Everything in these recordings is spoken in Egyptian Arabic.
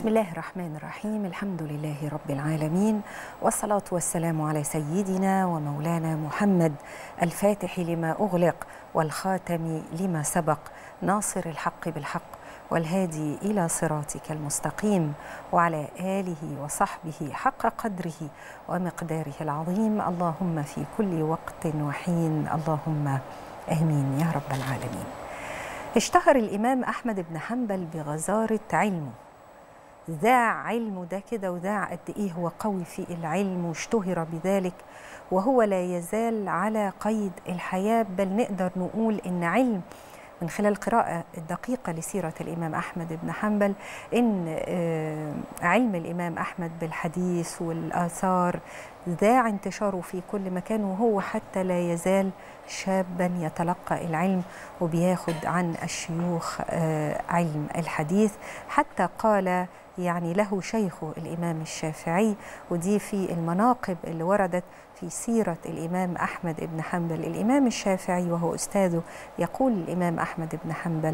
بسم الله الرحمن الرحيم الحمد لله رب العالمين والصلاة والسلام على سيدنا ومولانا محمد الفاتح لما أغلق والخاتم لما سبق ناصر الحق بالحق والهادي إلى صراطك المستقيم وعلى آله وصحبه حق قدره ومقداره العظيم اللهم في كل وقت وحين اللهم آمين يا رب العالمين اشتهر الإمام أحمد بن حنبل بغزارة علمه ذاع علمه ده كده وذاع قد ايه هو قوي في العلم واشتهر بذلك وهو لا يزال على قيد الحياه بل نقدر نقول ان علم من خلال قراءة دقيقة لسيرة الإمام أحمد بن حنبل إن علم الإمام أحمد بالحديث والآثار ذاع انتشاره في كل مكان وهو حتى لا يزال شابا يتلقى العلم وبياخد عن الشيوخ علم الحديث حتى قال يعني له شيخه الإمام الشافعي ودي في المناقب اللي وردت في سيرة الإمام أحمد بن حنبل الإمام الشافعي وهو أستاذه يقول الإمام أحمد بن حنبل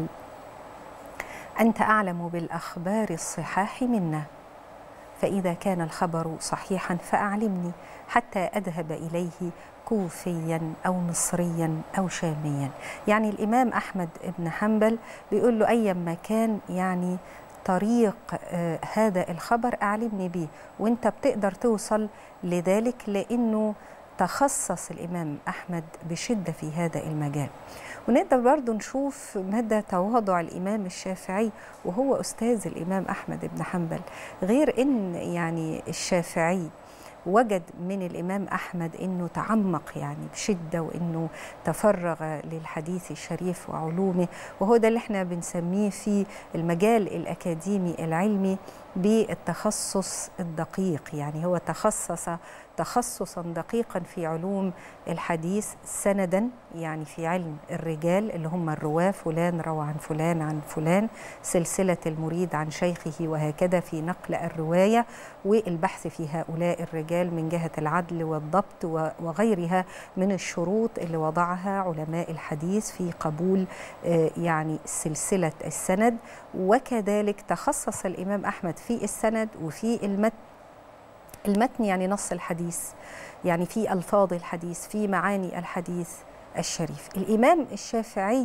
أنت أعلم بالأخبار الصحاح منا فإذا كان الخبر صحيحا فأعلمني حتى أذهب إليه كوفيا أو مصريا أو شاميا يعني الإمام أحمد بن حنبل بيقول له أيا ما كان يعني طريق آه هذا الخبر أعلمني بيه وانت بتقدر توصل لذلك لأنه تخصص الإمام أحمد بشدة في هذا المجال ونقدر برضو نشوف مدى تواضع الإمام الشافعي وهو أستاذ الإمام أحمد بن حنبل غير أن يعني الشافعي وجد من الإمام أحمد أنه تعمق يعني بشدة وأنه تفرغ للحديث الشريف وعلومه وهو ده اللي احنا بنسميه في المجال الأكاديمي العلمي بالتخصص الدقيق يعني هو تخصص تخصصا دقيقا في علوم الحديث سندا يعني في علم الرجال اللي هم الرواه فلان روى عن فلان عن فلان سلسله المريد عن شيخه وهكذا في نقل الروايه والبحث في هؤلاء الرجال من جهه العدل والضبط وغيرها من الشروط اللي وضعها علماء الحديث في قبول يعني سلسله السند وكذلك تخصص الامام احمد في السند وفي المتن المتن يعني نص الحديث يعني في الفاظ الحديث في معاني الحديث الشريف الامام الشافعي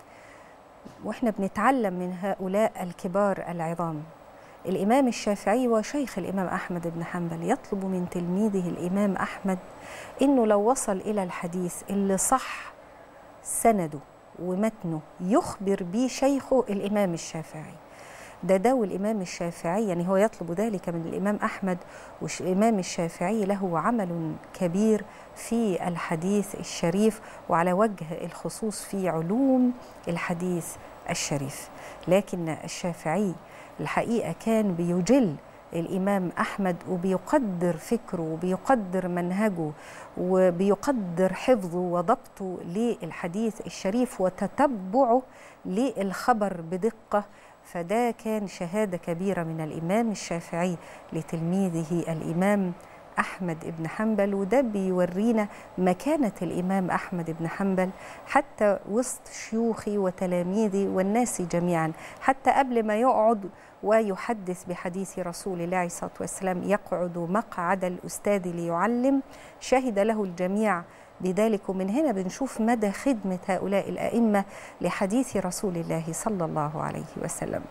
واحنا بنتعلم من هؤلاء الكبار العظام الامام الشافعي وشيخ الامام احمد بن حنبل يطلب من تلميذه الامام احمد انه لو وصل الى الحديث اللي صح سنده ومتنه يخبر به شيخه الامام الشافعي ده ده الإمام الشافعي يعني هو يطلب ذلك من الإمام أحمد والإمام الشافعي له عمل كبير في الحديث الشريف وعلى وجه الخصوص في علوم الحديث الشريف لكن الشافعي الحقيقة كان بيجل الإمام أحمد وبيقدر فكره وبيقدر منهجه وبيقدر حفظه وضبطه للحديث الشريف وتتبعه للخبر بدقة فده كان شهاده كبيره من الامام الشافعي لتلميذه الامام احمد بن حنبل وده بيورينا مكانه الامام احمد بن حنبل حتى وسط شيوخي وتلاميذي والناس جميعا حتى قبل ما يقعد ويحدث بحديث رسول الله عليه الصلاه والسلام يقعد مقعد الاستاذ ليعلم شهد له الجميع بذلك ومن هنا بنشوف مدى خدمة هؤلاء الأئمة لحديث رسول الله صلى الله عليه وسلم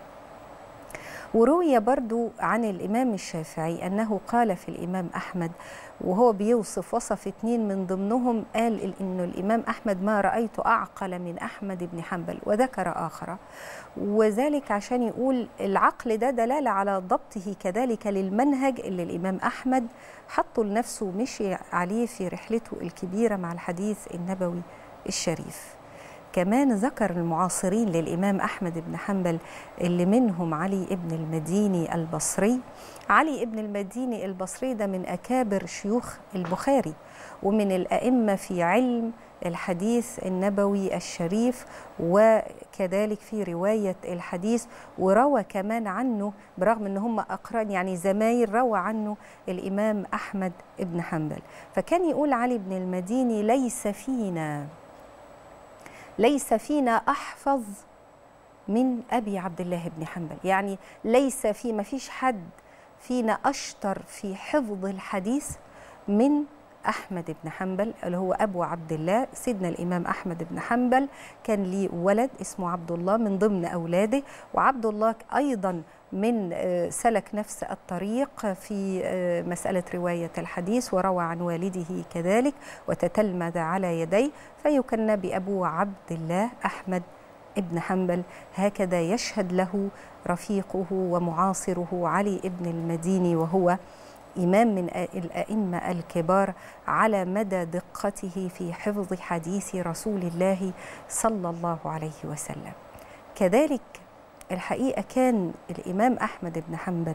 وروي برضو عن الإمام الشافعي أنه قال في الإمام أحمد وهو بيوصف وصف اثنين من ضمنهم قال إنه الإمام أحمد ما رأيت أعقل من أحمد بن حنبل وذكر آخر وذلك عشان يقول العقل ده دلالة على ضبطه كذلك للمنهج اللي الإمام أحمد حطه لنفسه ومشي عليه في رحلته الكبيرة مع الحديث النبوي الشريف كمان ذكر المعاصرين للإمام أحمد بن حنبل اللي منهم علي ابن المديني البصري علي ابن المديني البصري ده من أكابر شيوخ البخاري ومن الأئمة في علم الحديث النبوي الشريف وكذلك في رواية الحديث وروى كمان عنه برغم ان هم أقران يعني زمايل روى عنه الإمام أحمد بن حنبل فكان يقول علي بن المديني ليس فينا ليس فينا أحفظ من أبي عبد الله بن حنبل يعني ليس في ما فيش حد فينا أشطر في حفظ الحديث من أحمد بن حنبل اللي هو أبو عبد الله سيدنا الإمام أحمد بن حنبل كان ليه ولد اسمه عبد الله من ضمن أولاده وعبد الله أيضا من سلك نفس الطريق في مسألة رواية الحديث وروى عن والده كذلك وتتلمذ على يديه فيكنى بأبو عبد الله أحمد ابن حنبل هكذا يشهد له رفيقه ومعاصره علي ابن المديني وهو إمام من الأئمة الكبار على مدى دقته في حفظ حديث رسول الله صلى الله عليه وسلم كذلك الحقيقة كان الإمام أحمد بن حنبل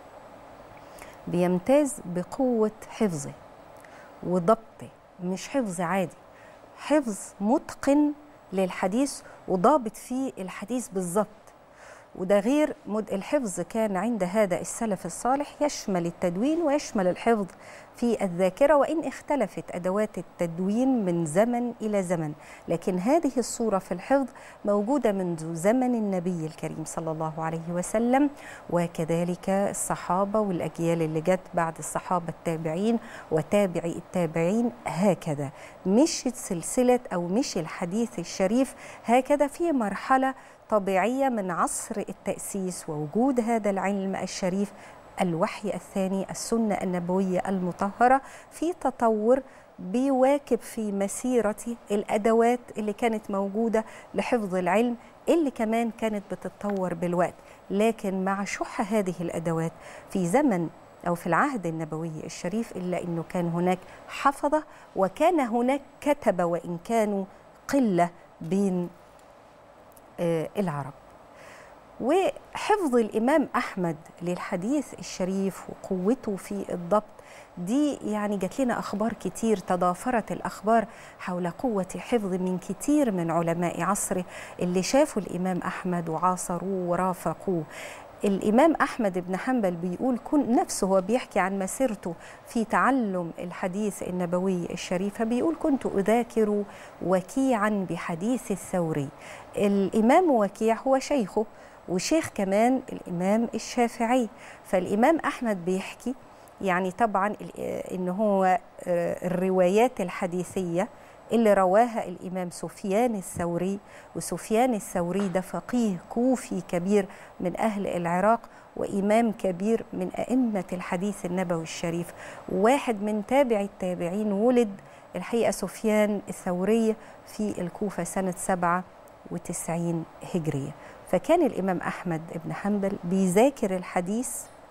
بيمتاز بقوة حفظه وضبطه مش حفظ عادي حفظ متقن للحديث وضابط فيه الحديث بالظبط وده غير مد الحفظ كان عند هذا السلف الصالح يشمل التدوين ويشمل الحفظ في الذاكرة وإن اختلفت أدوات التدوين من زمن إلى زمن لكن هذه الصورة في الحفظ موجودة منذ زمن النبي الكريم صلى الله عليه وسلم وكذلك الصحابة والأجيال اللي جت بعد الصحابة التابعين وتابعي التابعين هكذا مشت سلسلة أو مشي الحديث الشريف هكذا في مرحلة طبيعية من عصر التأسيس ووجود هذا العلم الشريف الوحي الثاني السنة النبوية المطهرة في تطور بيواكب في مسيرة الأدوات اللي كانت موجودة لحفظ العلم اللي كمان كانت بتتطور بالوقت لكن مع شح هذه الأدوات في زمن أو في العهد النبوي الشريف إلا أنه كان هناك حفظة وكان هناك كتبة وإن كانوا قلة بين العرب وحفظ الإمام أحمد للحديث الشريف وقوته في الضبط دي يعني جات لنا أخبار كتير تضافرت الأخبار حول قوة حفظ من كتير من علماء عصره اللي شافوا الإمام أحمد وعاصروه ورافقوه الإمام أحمد بن حنبل بيقول كن نفسه هو بيحكي عن مسيرته في تعلم الحديث النبوي الشريف بيقول كنت أذاكر وكيعا بحديث الثوري الإمام وكيع هو شيخه وشيخ كمان الإمام الشافعي فالإمام أحمد بيحكي يعني طبعا إن هو الروايات الحديثية اللي رواها الإمام سفيان الثوري وسفيان الثوري ده فقيه كوفي كبير من أهل العراق وإمام كبير من أئمة الحديث النبوي الشريف واحد من تابع التابعين ولد الحقيقة سفيان الثوري في الكوفة سنة 97 هجرية فكان الإمام أحمد بن حنبل بيذاكر الحديث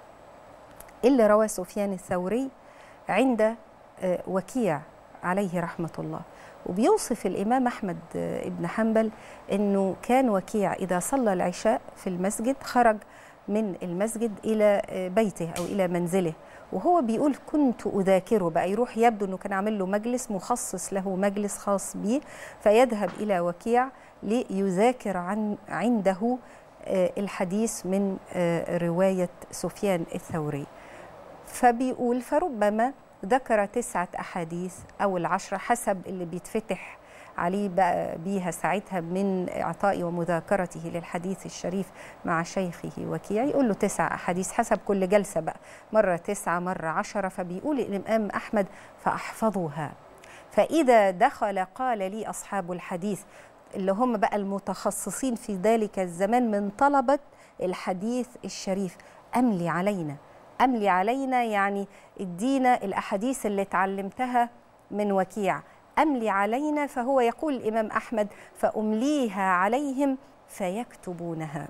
اللي رواه سفيان الثوري عند وكيع عليه رحمة الله وبيوصف الإمام أحمد بن حنبل أنه كان وكيع إذا صلى العشاء في المسجد خرج من المسجد إلى بيته أو إلى منزله وهو بيقول كنت أذاكره بقى يروح يبدو أنه كان عامل له مجلس مخصص له مجلس خاص به فيذهب إلى وكيع ليذاكر عن عنده الحديث من رواية سفيان الثوري فبيقول فربما ذكر تسعة أحاديث أو العشرة حسب اللي بيتفتح عليه بقى بيها ساعتها من إعطاء ومذاكرته للحديث الشريف مع شيخه وكيع يقول له تسع أحاديث حسب كل جلسة بقى مرة تسعة مرة عشرة فبيقول الإمام أحمد فأحفظها فإذا دخل قال لي أصحاب الحديث اللي هم بقى المتخصصين في ذلك الزمان من طلبة الحديث الشريف أملي علينا أملي علينا يعني ادينا الأحاديث اللي اتعلمتها من وكيع أملي علينا فهو يقول الإمام أحمد فأمليها عليهم فيكتبونها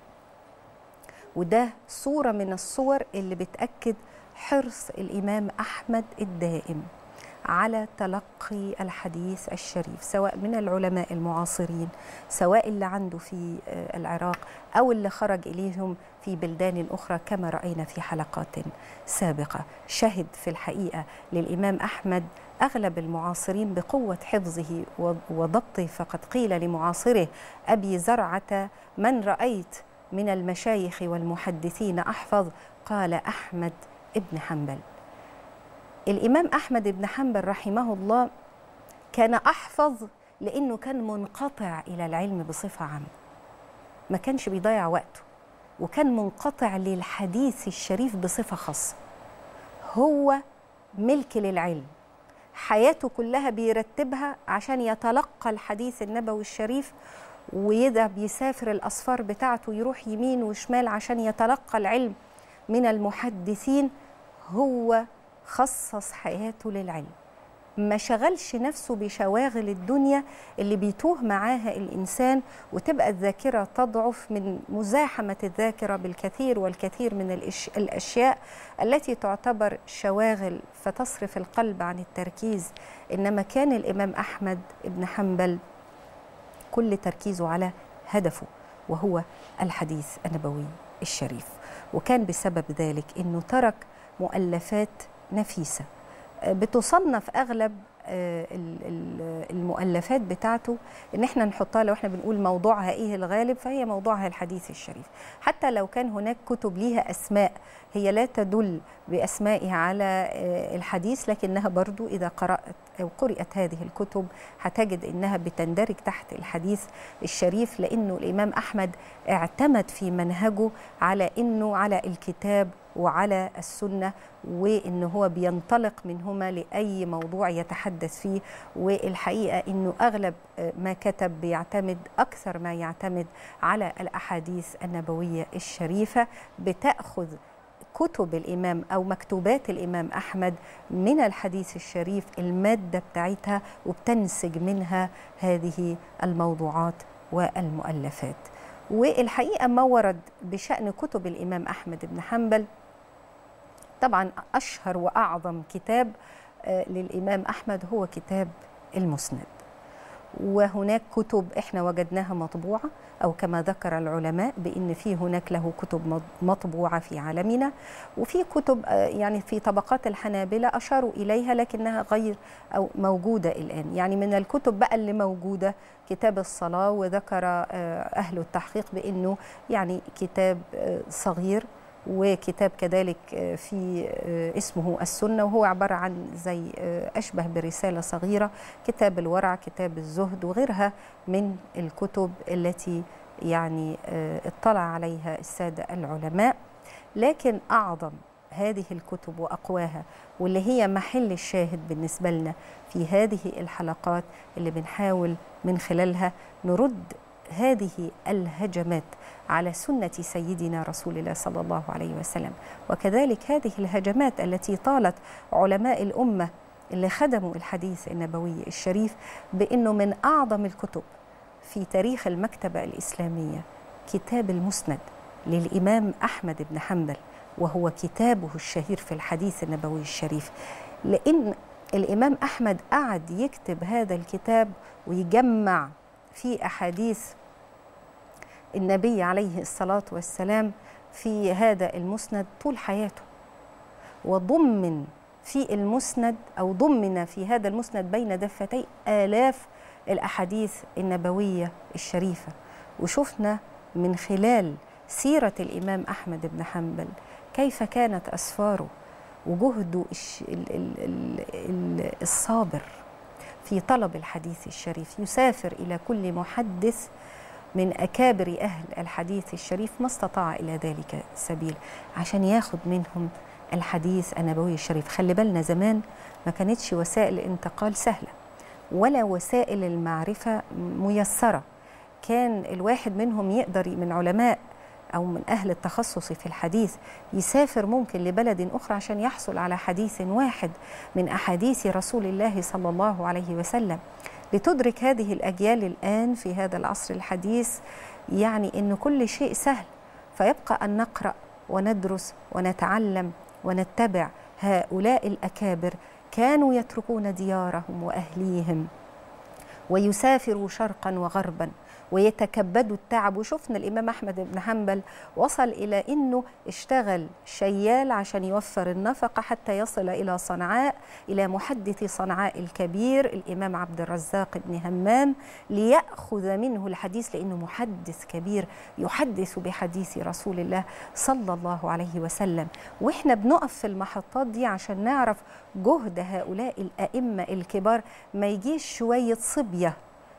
وده صورة من الصور اللي بتأكد حرص الإمام أحمد الدائم على تلقي الحديث الشريف سواء من العلماء المعاصرين سواء اللي عنده في العراق أو اللي خرج إليهم في بلدان أخرى كما رأينا في حلقات سابقة شهد في الحقيقة للإمام أحمد أغلب المعاصرين بقوة حفظه وضبطه فقد قيل لمعاصره أبي زرعة من رأيت من المشايخ والمحدثين أحفظ قال أحمد ابن حنبل الإمام أحمد بن حنبل رحمه الله كان أحفظ لأنه كان منقطع إلى العلم بصفة عامة ما كانش بيضيع وقته وكان منقطع للحديث الشريف بصفة خاصة هو ملك للعلم حياته كلها بيرتبها عشان يتلقى الحديث النبوي الشريف ويدا بيسافر الأسفار بتاعته يروح يمين وشمال عشان يتلقى العلم من المحدثين هو خصص حياته للعلم ما شغلش نفسه بشواغل الدنيا اللي بيتوه معاها الإنسان وتبقى الذاكرة تضعف من مزاحمة الذاكرة بالكثير والكثير من الأشياء التي تعتبر شواغل فتصرف القلب عن التركيز إنما كان الإمام أحمد بن حنبل كل تركيزه على هدفه وهو الحديث النبوي الشريف وكان بسبب ذلك انه ترك مؤلفات نفيسه بتصنف اغلب المؤلفات بتاعته ان احنا نحطها لو احنا بنقول موضوعها ايه الغالب فهي موضوعها الحديث الشريف حتى لو كان هناك كتب ليها اسماء هي لا تدل باسمائها على الحديث لكنها برضو اذا قرات او قرات هذه الكتب هتجد انها بتندرج تحت الحديث الشريف لانه الامام احمد اعتمد في منهجه على انه على الكتاب وعلى السنه وان هو بينطلق منهما لاي موضوع يتحدث فيه والحقيقه انه اغلب ما كتب بيعتمد اكثر ما يعتمد على الاحاديث النبويه الشريفه بتاخذ كتب الامام او مكتوبات الامام احمد من الحديث الشريف الماده بتاعتها وبتنسج منها هذه الموضوعات والمؤلفات والحقيقه ما ورد بشان كتب الامام احمد بن حنبل طبعا اشهر واعظم كتاب للامام احمد هو كتاب المسند وهناك كتب احنا وجدناها مطبوعه او كما ذكر العلماء بان في هناك له كتب مطبوعه في عالمنا وفي كتب يعني في طبقات الحنابله اشاروا اليها لكنها غير او موجوده الان يعني من الكتب بقى اللي موجوده كتاب الصلاه وذكر اهل التحقيق بانه يعني كتاب صغير وكتاب كذلك في اسمه السنة وهو عبارة عن زي أشبه برسالة صغيرة كتاب الورع كتاب الزهد وغيرها من الكتب التي يعني اطلع عليها السادة العلماء لكن أعظم هذه الكتب وأقواها واللي هي محل الشاهد بالنسبة لنا في هذه الحلقات اللي بنحاول من خلالها نرد هذه الهجمات على سنة سيدنا رسول الله صلى الله عليه وسلم وكذلك هذه الهجمات التي طالت علماء الأمة اللي خدموا الحديث النبوي الشريف بأنه من أعظم الكتب في تاريخ المكتبة الإسلامية كتاب المسند للإمام أحمد بن حنبل وهو كتابه الشهير في الحديث النبوي الشريف لأن الإمام أحمد قعد يكتب هذا الكتاب ويجمع في أحاديث النبي عليه الصلاة والسلام في هذا المسند طول حياته وضمن في المسند أو ضمن في هذا المسند بين دفتي آلاف الأحاديث النبوية الشريفة وشفنا من خلال سيرة الإمام أحمد بن حنبل كيف كانت أسفاره وجهده الصابر في طلب الحديث الشريف يسافر إلى كل محدث من أكابر أهل الحديث الشريف ما استطاع إلى ذلك سبيل عشان ياخد منهم الحديث النبوي الشريف خلي بالنا زمان ما كانتش وسائل الانتقال سهلة ولا وسائل المعرفة ميسرة كان الواحد منهم يقدر من علماء أو من أهل التخصص في الحديث يسافر ممكن لبلد أخرى عشان يحصل على حديث واحد من أحاديث رسول الله صلى الله عليه وسلم لتدرك هذه الأجيال الآن في هذا العصر الحديث يعني أن كل شيء سهل فيبقى أن نقرأ وندرس ونتعلم ونتبع هؤلاء الأكابر كانوا يتركون ديارهم وأهليهم ويسافروا شرقا وغربا ويتكبدوا التعب وشفنا الإمام أحمد بن حنبل وصل إلى أنه اشتغل شيال عشان يوفر النفقة حتى يصل إلى صنعاء إلى محدث صنعاء الكبير الإمام عبد الرزاق بن همام ليأخذ منه الحديث لأنه محدث كبير يحدث بحديث رسول الله صلى الله عليه وسلم وإحنا بنقف في المحطات دي عشان نعرف جهد هؤلاء الأئمة الكبار ما يجيش شوية صبية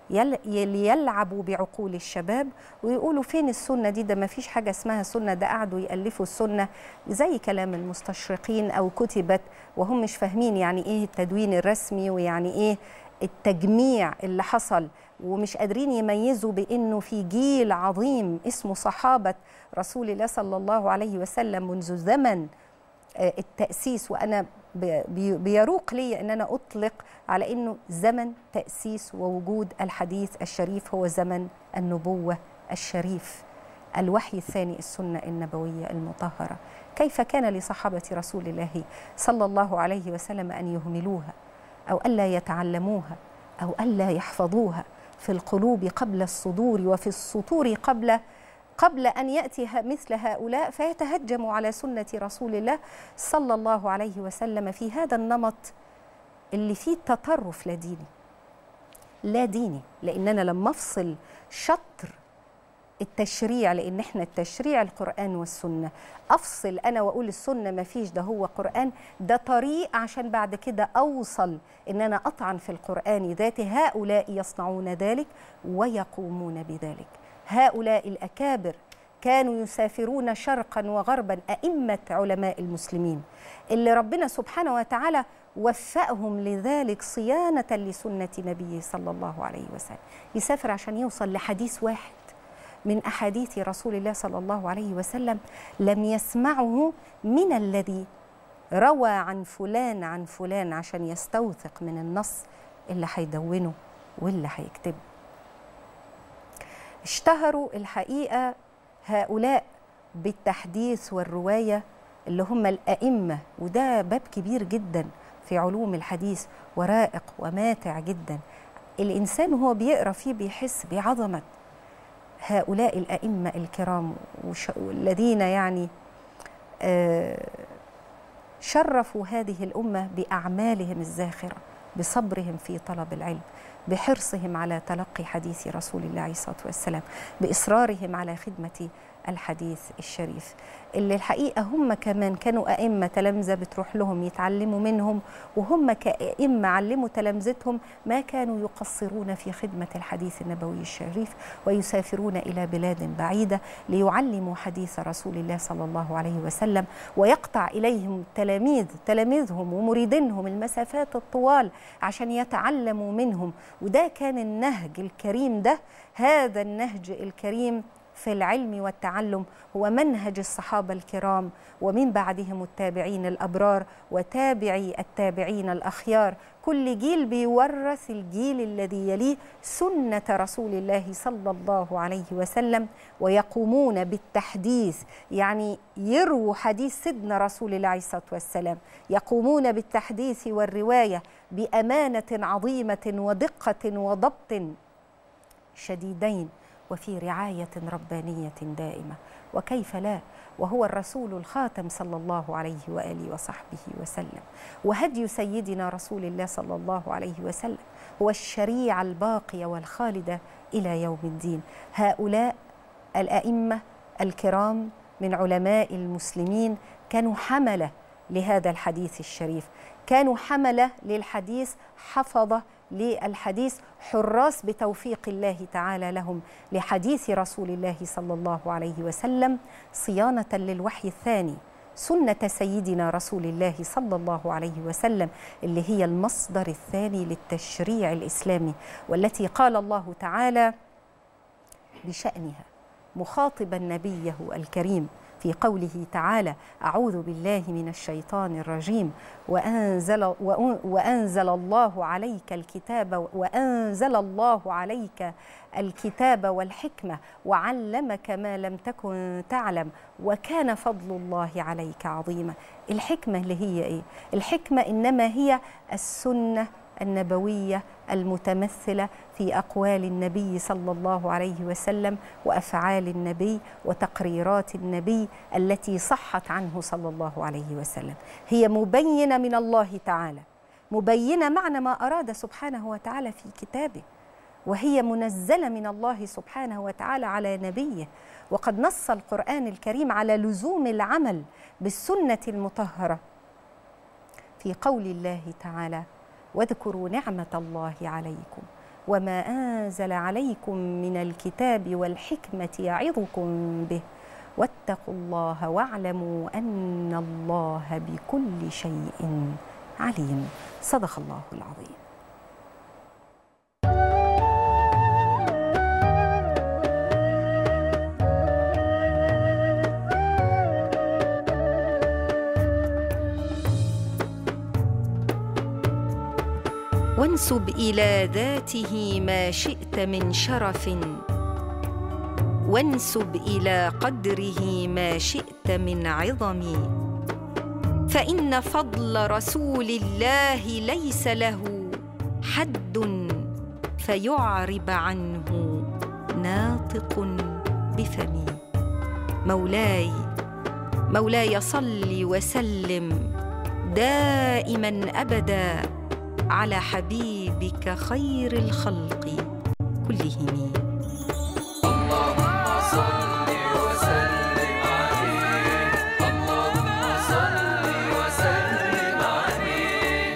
يلعبوا بعقول الشباب ويقولوا فين السنة دي ده ما فيش حاجة اسمها سنة ده قعدوا يألفوا السنة زي كلام المستشرقين أو كتبت وهم مش فاهمين يعني إيه التدوين الرسمي ويعني إيه التجميع اللي حصل ومش قادرين يميزوا بانه في جيل عظيم اسمه صحابه رسول الله صلى الله عليه وسلم منذ زمن التاسيس وانا بيروق لي ان انا اطلق على انه زمن تاسيس ووجود الحديث الشريف هو زمن النبوه الشريف الوحي الثاني السنه النبويه المطهره كيف كان لصحابه رسول الله صلى الله عليه وسلم ان يهملوها او الا يتعلموها او الا يحفظوها في القلوب قبل الصدور وفي السطور قبل قبل ان ياتي مثل هؤلاء فيتهجموا على سنه رسول الله صلى الله عليه وسلم في هذا النمط اللي فيه تطرف لا ديني لا ديني لان انا لما افصل شطر التشريع لان احنا التشريع القران والسنه افصل انا واقول السنه ما فيش ده هو قران ده طريق عشان بعد كده اوصل ان انا اطعن في القران ذاته هؤلاء يصنعون ذلك ويقومون بذلك هؤلاء الاكابر كانوا يسافرون شرقا وغربا ائمه علماء المسلمين اللي ربنا سبحانه وتعالى وفقهم لذلك صيانه لسنه نبيه صلى الله عليه وسلم يسافر عشان يوصل لحديث واحد من احاديث رسول الله صلى الله عليه وسلم لم يسمعه من الذي روى عن فلان عن فلان عشان يستوثق من النص اللي هيدونه واللي هيكتبه اشتهروا الحقيقه هؤلاء بالتحديث والروايه اللي هم الائمه وده باب كبير جدا في علوم الحديث ورائق وماتع جدا الانسان وهو بيقرا فيه بيحس بعظمه هؤلاء الائمه الكرام والذين يعني شرفوا هذه الامه باعمالهم الزاخره بصبرهم في طلب العلم بحرصهم على تلقي حديث رسول الله عليه الصلاه والسلام باصرارهم على خدمه الحديث الشريف اللي الحقيقه هم كمان كانوا ائمه تلامذه بتروح لهم يتعلموا منهم وهم كائمه علموا تلامذتهم ما كانوا يقصرون في خدمه الحديث النبوي الشريف ويسافرون الى بلاد بعيده ليعلموا حديث رسول الله صلى الله عليه وسلم ويقطع اليهم تلاميذ تلاميذهم ومريدينهم المسافات الطوال عشان يتعلموا منهم وده كان النهج الكريم ده هذا النهج الكريم في العلم والتعلم هو منهج الصحابه الكرام ومن بعدهم التابعين الابرار وتابعي التابعين الاخيار كل جيل بيورث الجيل الذي يليه سنه رسول الله صلى الله عليه وسلم ويقومون بالتحديث يعني يرووا حديث سيدنا رسول الله عليه الصلاه والسلام يقومون بالتحديث والروايه بامانه عظيمه ودقه وضبط شديدين وفي رعايه ربانيه دائمه وكيف لا وهو الرسول الخاتم صلى الله عليه واله وصحبه وسلم وهدي سيدنا رسول الله صلى الله عليه وسلم هو الشريعه الباقيه والخالده الى يوم الدين هؤلاء الائمه الكرام من علماء المسلمين كانوا حمله لهذا الحديث الشريف كانوا حمله للحديث حفظه للحديث حراس بتوفيق الله تعالى لهم لحديث رسول الله صلى الله عليه وسلم صيانه للوحي الثاني سنه سيدنا رسول الله صلى الله عليه وسلم اللي هي المصدر الثاني للتشريع الاسلامي والتي قال الله تعالى بشانها مخاطبا نبيه الكريم في قوله تعالى أعوذ بالله من الشيطان الرجيم وأنزل, وأنزل الله عليك الكتاب وأنزل الله عليك الكتاب والحكمة وعلمك ما لم تكن تعلم وكان فضل الله عليك عظيما الحكمة اللي هي إيه؟ الحكمة إنما هي السنة النبويه المتمثله في اقوال النبي صلى الله عليه وسلم وافعال النبي وتقريرات النبي التي صحت عنه صلى الله عليه وسلم هي مبينه من الله تعالى مبينه معنى ما اراد سبحانه وتعالى في كتابه وهي منزله من الله سبحانه وتعالى على نبيه وقد نص القران الكريم على لزوم العمل بالسنه المطهره في قول الله تعالى واذكروا نعمة الله عليكم وما أنزل عليكم من الكتاب والحكمة يعظكم به واتقوا الله واعلموا أن الله بكل شيء عليم صدق الله العظيم وانسب الى ذاته ما شئت من شرف وانسب الى قدره ما شئت من عظم فان فضل رسول الله ليس له حد فيعرب عنه ناطق بفمي مولاي مولاي صل وسلم دائما ابدا على حبيبك خير الخلق كلهم اللهم صل وسلم عليه اللهم صل وسلم عليه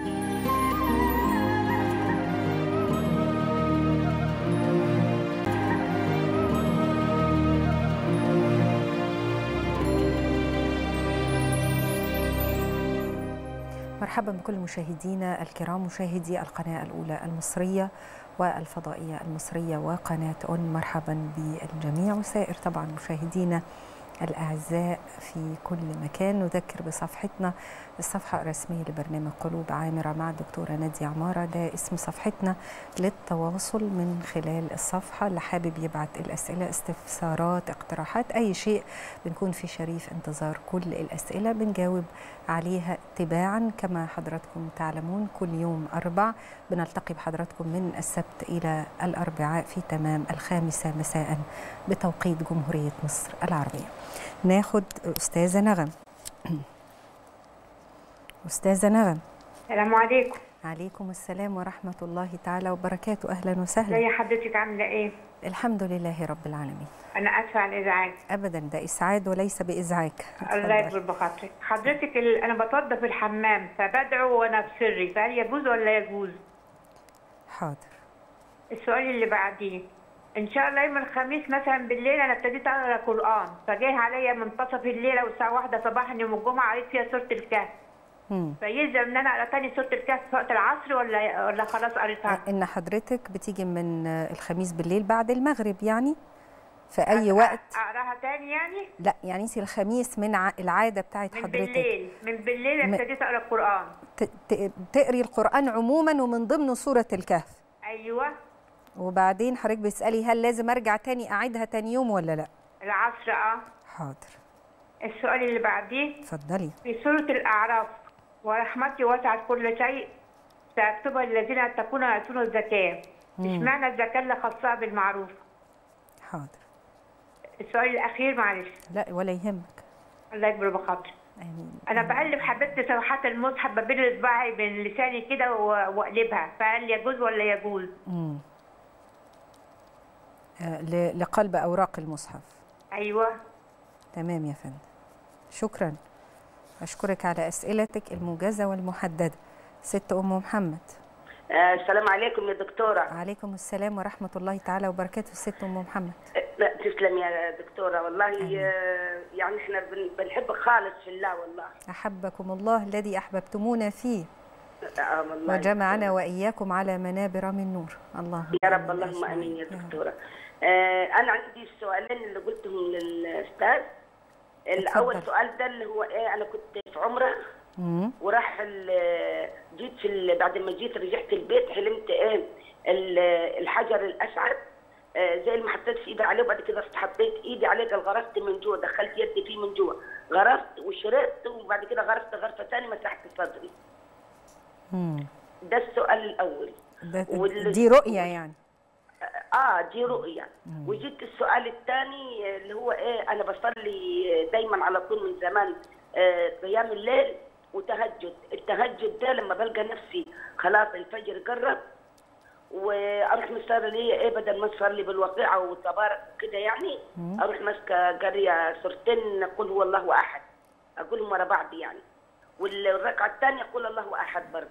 مرحبا بكل مشاهدينا الكرام مشاهدي القناة الأولى المصرية والفضائية المصرية وقناة أون مرحبا بالجميع وسائر طبعا مشاهدينا الأعزاء في كل مكان نذكر بصفحتنا الصفحة الرسمية لبرنامج قلوب عامرة مع الدكتورة نادية عمارة ده اسم صفحتنا للتواصل من خلال الصفحة اللي حابب يبعت الأسئلة استفسارات اقتراحات أي شيء بنكون في شريف انتظار كل الأسئلة بنجاوب عليها تباعا كما حضراتكم تعلمون كل يوم أربع بنلتقي بحضراتكم من السبت إلى الأربعاء في تمام الخامسة مساء بتوقيت جمهورية مصر العربية ناخد أستاذة نغم أستاذة نغم السلام عليكم عليكم السلام ورحمة الله تعالى وبركاته أهلا وسهلا ازي حضرتك عامله ايه الحمد لله رب العالمين انا اسفه على الازعاج أبدا ده إسعاد وليس بإزعاج الله اتفضل. يكبر بخاطرك حضرتك ال... انا بتوضى في الحمام فبدعو وانا في سري فهل يجوز ولا يجوز حاضر السؤال اللي بعديه ان شاء الله يوم الخميس مثلا بالليل انا ابتديت اقرا قران فجاه عليا منتصف الليله والساعه واحدة صباحا يوم الجمعه قريت فيها سوره الكهف مم. فيلزم ان انا اقرا تاني سوره الكهف في وقت العصر ولا ولا خلاص قريتها إن حضرتك بتيجي من الخميس بالليل بعد المغرب يعني في أي وقت اقراها تاني يعني لا يعني انت الخميس من ع- العادة بتاعت من حضرتك بالليل من بالليل م- ابتديت اقرا القران ت- ت- تقري القرآن عموما ومن ضمنه سورة الكهف ايوه وبعدين حضرتك بتسألي هل لازم أرجع تاني أعيدها تاني يوم ولا لا العصر اه حاضر السؤال اللي بعديه اتفضلي في سورة الأعراف ورحمتي وسعت كل شيء سأكتبها للذين يتقون ويأتون الزكاة اشمعنى الزكاة اللي خاصها بالمعروف حاضر السؤال الأخير معلش لا ولا يهمك الله يكبر بخاطري آمين أنا بقلب حبيت صفحات المصحف ما بين إصبعي بين لساني كده و- وأقلبها فهل يجوز ولا يجوز؟ مم. آه، ل- لقلب أوراق المصحف أيوه تمام يا فندم شكرا أشكرك على أسئلتك الموجزة والمحددة ست أم محمد آه، السلام عليكم يا دكتورة عليكم السلام ورحمة الله تعالى وبركاته ست أم محمد آه، لا تسلم يا دكتورة والله آه، يعني احنا بن- بنحبك خالص في الله والله أحبكم الله الذي أحببتمونا فيه آه والله وجمعنا وإياكم على منابر من نور اللهم يا رب آمين اللهم أجمعين. امين يا يا رب. دكتورة آه انا عندي السؤالين اللي قلتهم للاستاذ الاول اتفضل. سؤال ده اللي هو ايه انا كنت في عمره مم. وراح ال- جيت في ال- بعد ما جيت رجعت البيت حلمت ايه ال- الحجر الاسعد آه، زي ما حطيت في ايدي عليه وبعد كده رحت حطيت ايدي عليه قال غرفت من جوه دخلت يدي فيه من جوه غرفت وشربت وبعد كده غرفت غرفه ثانيه مسحت صدري مم. ده السؤال الاول ده- وال- دي رؤية يعني اه دي رؤية وجيت السؤال الثاني اللي هو ايه انا بصلي دايما على طول من زمان آه، قيام الليل وتهجد التهجد ده لما بلقى نفسي خلاص الفجر قرب واروح مصلي لي ايه بدل ما اصلي بالوقيعه وتبارك كده يعني اروح ماسكه قاريه سورتين قل هو الله احد اقولهم ورا بعض يعني والركعه الثانيه قل الله احد برضه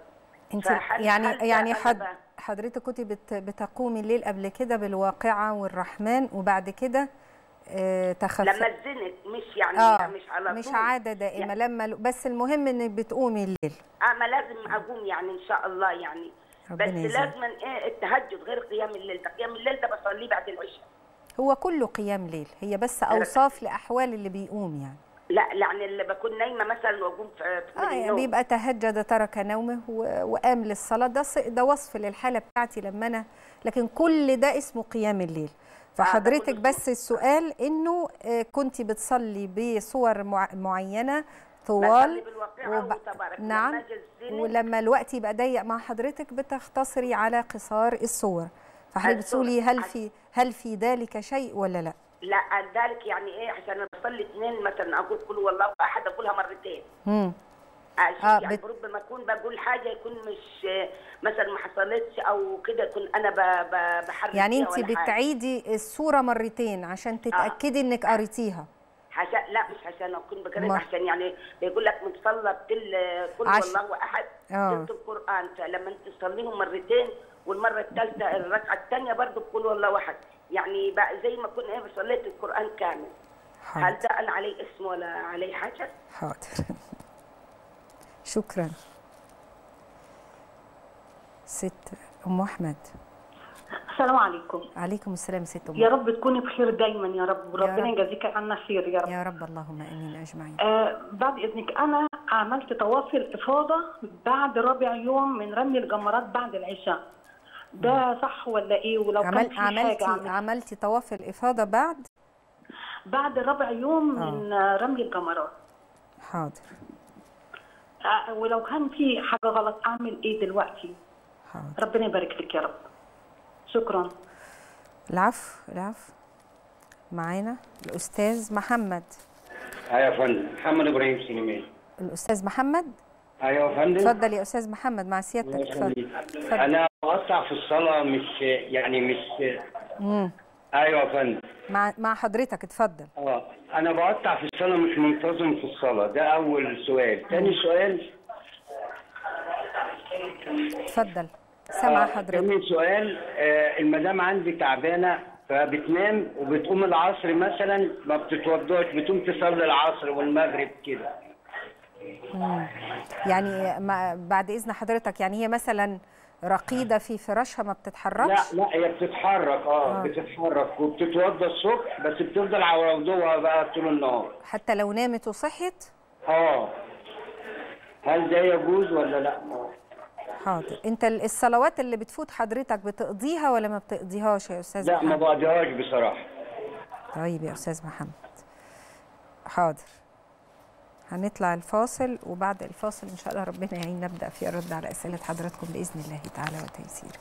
انت فهل- يعني هل ده يعني أنا حد بقى- حضرتك كنت بت بتقومي الليل قبل كده بالواقعه والرحمن وبعد كده آه تخف لما اتزنت مش يعني اه مش على مش طول عاده دائمه لما بس المهم انك بتقومي الليل اه ما لازم اقوم يعني ان شاء الله يعني ربنا بس يجزاك. لازم ايه التهجد غير قيام الليل ده قيام الليل ده بصليه بعد العشاء هو كله قيام ليل هي بس اوصاف لاحوال اللي بيقوم يعني لا يعني اللي بكون نايمه مثلا واقوم في في اه من يعني النوم. بيبقى تهجد ترك نومه و- وقام للصلاه ده ص- ده وصف للحاله بتاعتي لما انا لكن كل ده اسمه قيام الليل فحضرتك كله بس السؤال انه آه، كنت بتصلي بصور مع- معينه طوال بصلي بالواقعة وب... وتبارك. لما نعم أجي الزنق- ولما الوقت يبقى ضيق مع حضرتك بتختصري على قصار الصور فحضرتك الصور. بتقولي هل عش- في هل في ذلك شيء ولا لا لا ذلك يعني ايه عشان انا بصلي اثنين مثلا اقول قل هو الله احد اقولها مرتين مم. عشان آه، يعني بت- ربما اكون بقول حاجه يكون مش آه، مثلا ما حصلتش او كده يكون انا ب- ب- بحرك يعني فيها انت ولا حاجة. بتعيدي الصوره مرتين عشان تتاكدي انك قريتيها عشان لا مش عشان اكون ما- بقرا عشان يعني بيقول لك متصلى بتل قل عش- هو الله احد آه. تلت القران فلما انت تصليهم مرتين والمره الثالثه الركعه الثانيه برضه بقول والله احد يعني بقى زي ما كنا ايه صليت القران كامل هل حاضر ده انا عليه اسم ولا عليه حاجه؟ حاضر شكرا ست ام احمد السلام عليكم عليكم السلام ست ام يا رب تكوني بخير دايما يا رب يا وربنا رب. يجازيك عنا خير يا رب يا رب اللهم امين اجمعين آه بعد اذنك انا عملت طواف الافاضه بعد رابع يوم من رمي الجمرات بعد العشاء ده صح ولا ايه ولو كان عمل في عملتي حاجه عمل عملتي طواف الافاضه بعد بعد رابع يوم آه. من آه، رمي الجمرات حاضر آه ولو كان في حاجه غلط اعمل ايه دلوقتي حاضر ربنا يبارك لك يا رب شكرا العفو العفو معانا الاستاذ محمد ايوه يا فندم محمد ابراهيم سليمان الاستاذ محمد ايوه يا فندم اتفضل يا استاذ محمد مع سيادتك الله اتفضل يخليك. اتفضل انا بقطع في الصلاه مش يعني مش مم. ايوه يا فندم مع مع حضرتك اتفضل اه انا بقطع في الصلاه مش منتظم في الصلاه ده اول سؤال تاني سؤال اتفضل سامعه آه، حضرتك تاني سؤال آه المدام عندي تعبانه فبتنام وبتقوم العصر مثلا ما بتتوضاش بتقوم تصلي العصر والمغرب كده يعني ما بعد اذن حضرتك يعني هي مثلا رقيده في فراشها ما لا بتتحركش لا هي بتتحرك اه, آه. بتتحرك وبتتوضى الصبح بس بتفضل على وضوءها بقى طول النهار حتى لو نامت وصحيت اه هل ده يجوز ولا لا؟ حاضر انت ال- الصلوات اللي بتفوت حضرتك بتقضيها ولا ما بتقضيهاش يا استاذ لا ما محمد بقضيهاش بصراحه طيب يا استاذ محمد حاضر هنطلع الفاصل وبعد الفاصل ان شاء الله ربنا يعين نبدا في الرد على اسئله حضراتكم باذن الله تعالى وتيسيره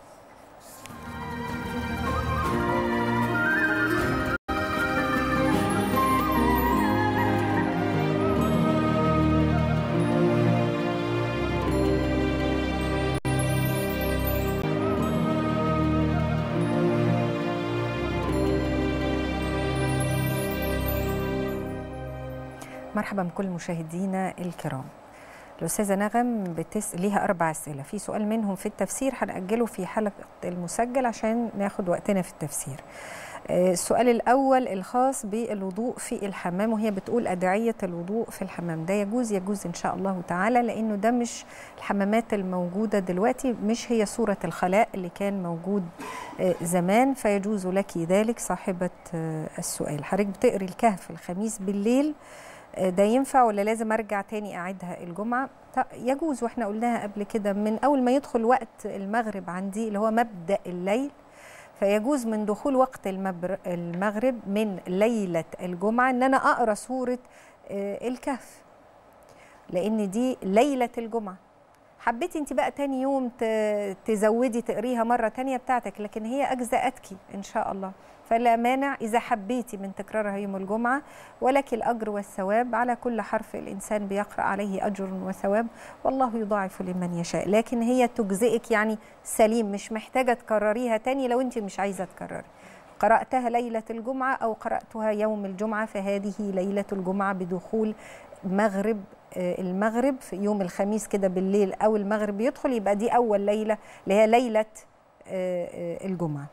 مرحبا بكل مشاهدينا الكرام الأستاذة نغم بتس... ليها أربع أسئلة في سؤال منهم في التفسير هنأجله في حلقة المسجل عشان ناخد وقتنا في التفسير آه، السؤال الأول الخاص بالوضوء في الحمام وهي بتقول أدعية الوضوء في الحمام ده يجوز يجوز إن شاء الله تعالى لأنه ده مش الحمامات الموجودة دلوقتي مش هي صورة الخلاء اللي كان موجود آه، زمان فيجوز لك ذلك صاحبة آه، السؤال حضرتك بتقري الكهف الخميس بالليل آه، ده ينفع ولا لازم ارجع تاني اعيدها الجمعه ط- يجوز واحنا قلناها قبل كده من اول ما يدخل وقت المغرب عندي اللي هو مبدا الليل فيجوز من دخول وقت المبر- المغرب من ليله الجمعه ان انا اقرا سوره آه، الكهف لان دي ليله الجمعه حبيتي انت بقى تاني يوم ت- تزودي تقريها مره تانية بتاعتك لكن هي اجزاتك ان شاء الله فلا مانع اذا حبيتي من تكرارها يوم الجمعه ولك الاجر والثواب على كل حرف الانسان بيقرا عليه اجر وثواب والله يضاعف لمن يشاء لكن هي تجزئك يعني سليم مش محتاجه تكرريها تاني لو انت مش عايزه تكرري قراتها ليله الجمعه او قراتها يوم الجمعه فهذه ليله الجمعه بدخول مغرب آه، المغرب في يوم الخميس كده بالليل او المغرب يدخل يبقى دي اول ليله اللي هي ليله آه، آه، الجمعه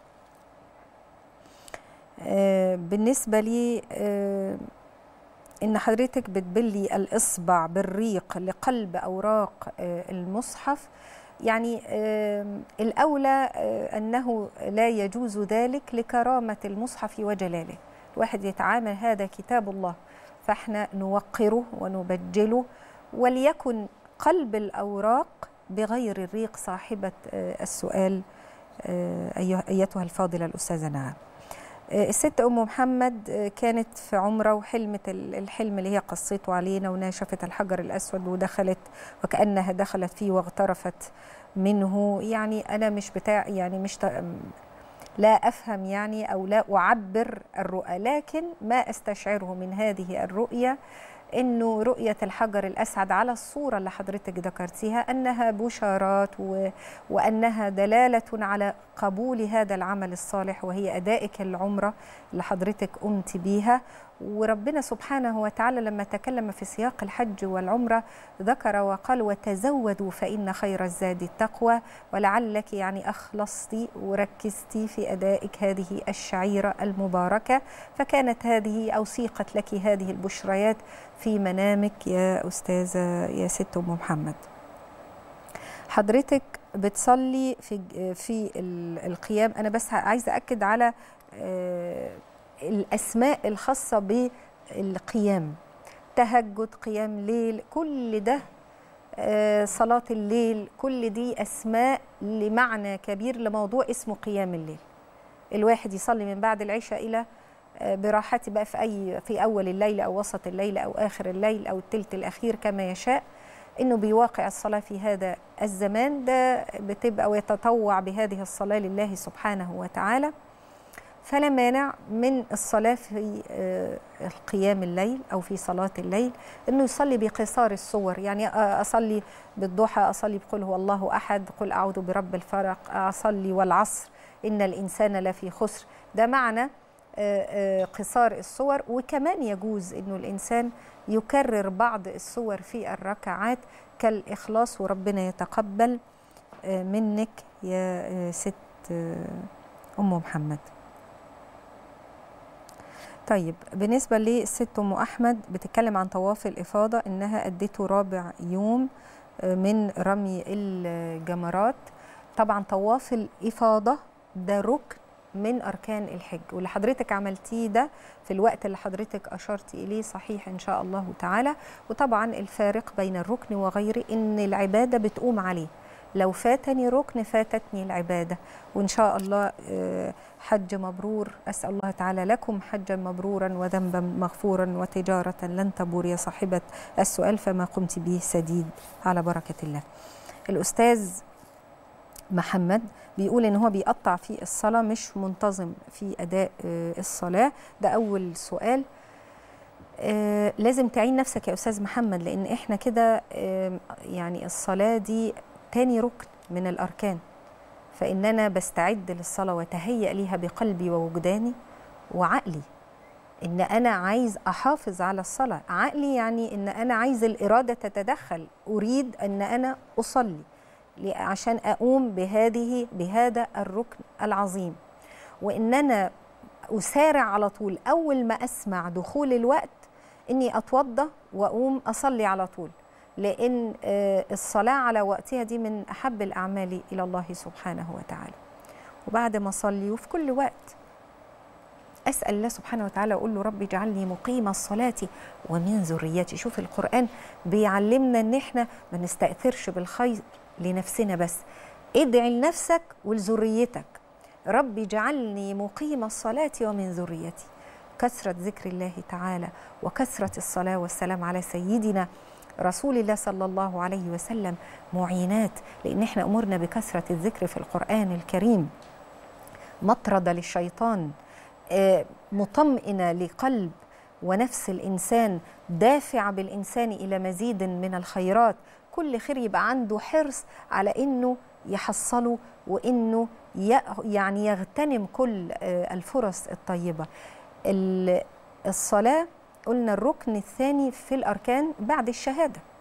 آه، بالنسبه لي آه، ان حضرتك بتبلي الاصبع بالريق لقلب اوراق آه، المصحف يعني آم، الاولى آه، انه لا يجوز ذلك لكرامه المصحف وجلاله الواحد يتعامل هذا كتاب الله فاحنا نوقره ونبجله وليكن قلب الاوراق بغير الريق صاحبه آه، السؤال آه، أيها- ايتها الفاضله الاستاذه نعم آه، الست ام محمد آه، كانت في عمره وحلمت ال- الحلم اللي هي قصته علينا وناشفت الحجر الاسود ودخلت وكانها دخلت فيه واغترفت منه يعني انا مش بتاع يعني مش ت- لا افهم يعني او لا اعبر الرؤى لكن ما استشعره من هذه الرؤيه انه رؤيه الحجر الاسعد على الصوره اللي حضرتك ذكرتيها انها بشارات و... وانها دلاله على قبول هذا العمل الصالح وهي ادائك العمره اللي حضرتك قمت بيها وربنا سبحانه وتعالى لما تكلم في سياق الحج والعمره ذكر وقال وتزودوا فان خير الزاد التقوى ولعلك يعني اخلصتي وركزتي في ادائك هذه الشعيره المباركه فكانت هذه او سيقت لك هذه البشريات في منامك يا استاذه يا ست ام محمد حضرتك بتصلي في في ال- القيام انا بس عايزه اكد على آه، الاسماء الخاصه بالقيام تهجد قيام ليل كل ده آه، صلاة الليل كل دي أسماء لمعنى كبير لموضوع اسمه قيام الليل الواحد يصلي من بعد العشاء إلى آه، براحته بقى في أي في أول الليل أو وسط الليل أو آخر الليل أو التلت الأخير كما يشاء إنه بيواقع الصلاة في هذا الزمان ده بتبقى ويتطوع بهذه الصلاة لله سبحانه وتعالى فلا مانع من الصلاة في آه، القيام الليل أو في صلاة الليل أنه يصلي بقصار الصور يعني آه، أصلي بالضحى أصلي بقول هو الله أحد قل أعوذ برب الفرق أصلي والعصر إن الإنسان لفي خسر ده معنى آه، آه، قصار الصور وكمان يجوز أنه الإنسان يكرر بعض الصور في الركعات كالإخلاص وربنا يتقبل آه، منك يا آه، ست آه، أم محمد طيب بالنسبة للست أم أحمد بتتكلم عن طواف الإفاضة إنها أدته رابع يوم آه، من رمي الجمرات طبعا طواف الإفاضة ده ركن من أركان الحج واللي حضرتك عملتيه ده في الوقت اللي حضرتك أشرتي إليه صحيح إن شاء الله تعالى وطبعا الفارق بين الركن وغيره إن العبادة بتقوم عليه لو فاتني ركن فاتتني العبادة وإن شاء الله آه، حج مبرور أسأل الله تعالى لكم حجا مبرورا وذنبا مغفورا وتجارة لن تبور يا صاحبة السؤال فما قمت به سديد على بركة الله الأستاذ محمد بيقول ان هو بيقطع في الصلاه مش منتظم في اداء آه، الصلاه ده اول سؤال آه، لازم تعين نفسك يا استاذ محمد لان احنا كده آه، يعني الصلاه دي تاني ركن من الاركان فان انا بستعد للصلاه وتهيأ ليها بقلبي ووجداني وعقلي ان انا عايز احافظ على الصلاه عقلي يعني ان انا عايز الاراده تتدخل اريد ان انا اصلي ل- عشان اقوم بهذه بهذا الركن العظيم وان انا اسارع على طول اول ما اسمع دخول الوقت اني اتوضى واقوم اصلي على طول لان آه، الصلاه على وقتها دي من احب الاعمال الى الله سبحانه وتعالى وبعد ما اصلي وفي كل وقت اسال الله سبحانه وتعالى واقول له رب اجعلني مقيم الصلاه ومن ذريتي شوف القران بيعلمنا ان احنا ما نستاثرش بالخير لنفسنا بس ادعي لنفسك ولذريتك رب اجعلني مقيم الصلاه ومن ذريتي كثره ذكر الله تعالى وكثره الصلاه والسلام على سيدنا رسول الله صلى الله عليه وسلم معينات لان احنا امرنا بكثره الذكر في القران الكريم مطرده للشيطان آه، مطمئنه لقلب ونفس الانسان دافعه بالانسان الى مزيد من الخيرات كل خير يبقى عنده حرص على انه يحصله وانه ي- يعني يغتنم كل آه، الفرص الطيبه ال- الصلاه قلنا الركن الثاني في الاركان بعد الشهاده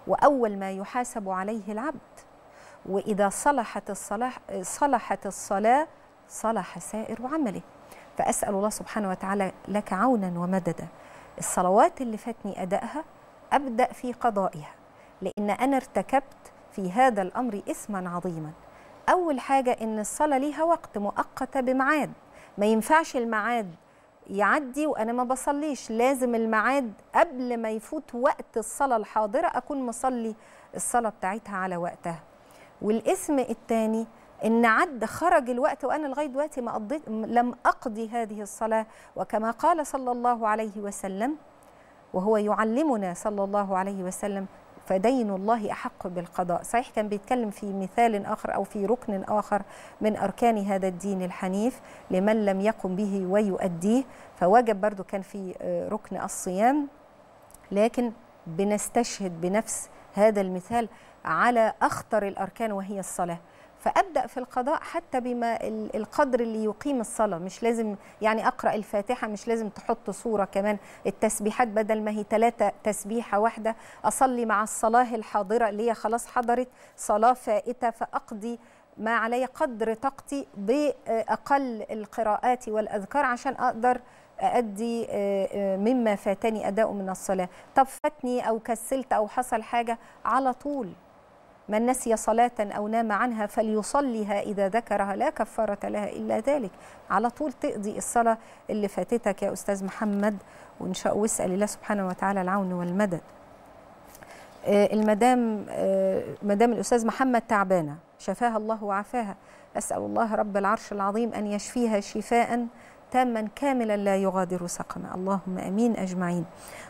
وأول ما يحاسب عليه العبد وإذا صلحت الصلاة صلحت الصلاة صلح سائر عمله فأسأل الله سبحانه وتعالى لك عونا ومددا الصلوات اللي فاتني أدائها أبدأ في قضائها لأن أنا ارتكبت في هذا الأمر إثما عظيما أول حاجة إن الصلاة ليها وقت مؤقتة بميعاد ما ينفعش الميعاد يعدي وأنا ما بصليش لازم الميعاد قبل ما يفوت وقت الصلاة الحاضرة أكون مصلي الصلاة بتاعتها على وقتها والاسم الثاني ان عد خرج الوقت وانا لغايه دلوقتي ما قضيت لم اقضي هذه الصلاه وكما قال صلى الله عليه وسلم وهو يعلمنا صلى الله عليه وسلم فدين الله احق بالقضاء صحيح كان بيتكلم في مثال اخر او في ركن اخر من اركان هذا الدين الحنيف لمن لم يقم به ويؤديه فوجب برضو كان في آه، ركن الصيام لكن بنستشهد بنفس هذا المثال على اخطر الاركان وهي الصلاه فابدا في القضاء حتى بما ال- القدر اللي يقيم الصلاه مش لازم يعني اقرا الفاتحه مش لازم تحط صوره كمان التسبيحات بدل ما هي ثلاثه تسبيحه واحده اصلي مع الصلاه الحاضره اللي هي خلاص حضرت صلاه فائته فاقضي ما علي قدر طاقتي باقل القراءات والاذكار عشان اقدر أأدي آه، آه، مما فاتني أداء من الصلاة طب فاتني أو كسلت أو حصل حاجة على طول من نسي صلاة أو نام عنها فليصليها إذا ذكرها لا كفارة لها إلا ذلك على طول تقضي الصلاة اللي فاتتك يا أستاذ محمد وإن شاء واسأل الله سبحانه وتعالى العون والمدد آه، المدام آه، مدام الأستاذ محمد تعبانة شفاها الله وعافاها أسأل الله رب العرش العظيم أن يشفيها شفاء تاما كاملا لا يغادر سقما اللهم امين اجمعين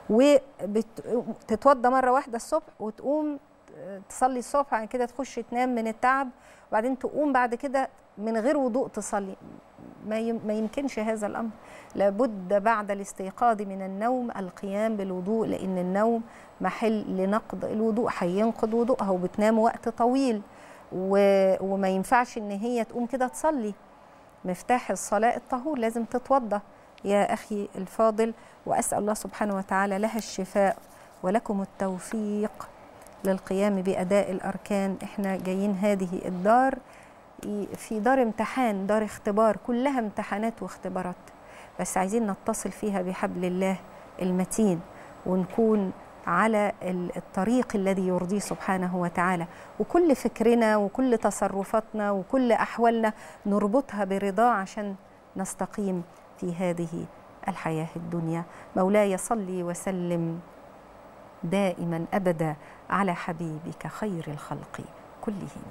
وتتوضى مره واحده الصبح وتقوم تصلي الصبح بعد كده تخش تنام من التعب وبعدين تقوم بعد كده من غير وضوء تصلي ما يم- ما يمكنش هذا الامر لابد بعد الاستيقاظ من النوم القيام بالوضوء لان النوم محل لنقض الوضوء هينقض وضوءها وبتنام وقت طويل و... وما ينفعش ان هي تقوم كده تصلي مفتاح الصلاة الطهور لازم تتوضى يا أخي الفاضل وأسأل الله سبحانه وتعالى لها الشفاء ولكم التوفيق للقيام بأداء الأركان إحنا جايين هذه الدار في دار امتحان دار اختبار كلها امتحانات واختبارات بس عايزين نتصل فيها بحبل الله المتين ونكون على ال- الطريق الذي يرضيه سبحانه وتعالى وكل فكرنا وكل تصرفاتنا وكل أحوالنا نربطها برضاه عشان نستقيم في هذه الحياة الدنيا مولاي صلي وسلم دائما أبدا على حبيبك خير الخلق كلهم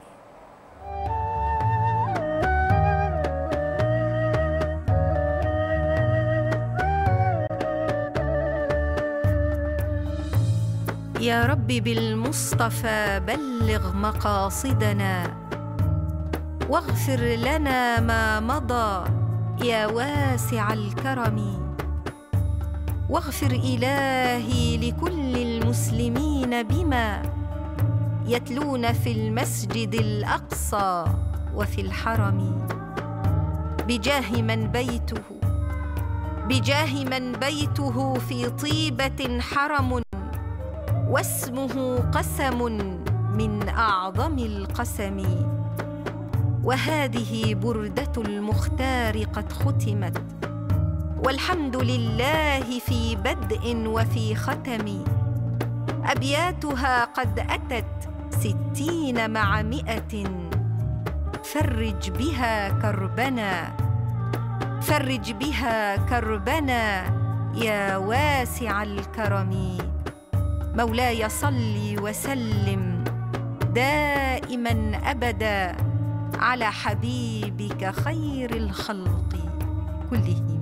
يا رب بالمصطفى بلغ مقاصدنا واغفر لنا ما مضى يا واسع الكرم واغفر الهي لكل المسلمين بما يتلون في المسجد الاقصى وفي الحرم بجاه من بيته بجاه من بيته في طيبه حرم واسمه قسم من اعظم القسم وهذه برده المختار قد ختمت والحمد لله في بدء وفي ختم ابياتها قد اتت ستين مع مئه فرج بها كربنا فرج بها كربنا يا واسع الكرم مولاي صل وسلم دائما ابدا على حبيبك خير الخلق كلهم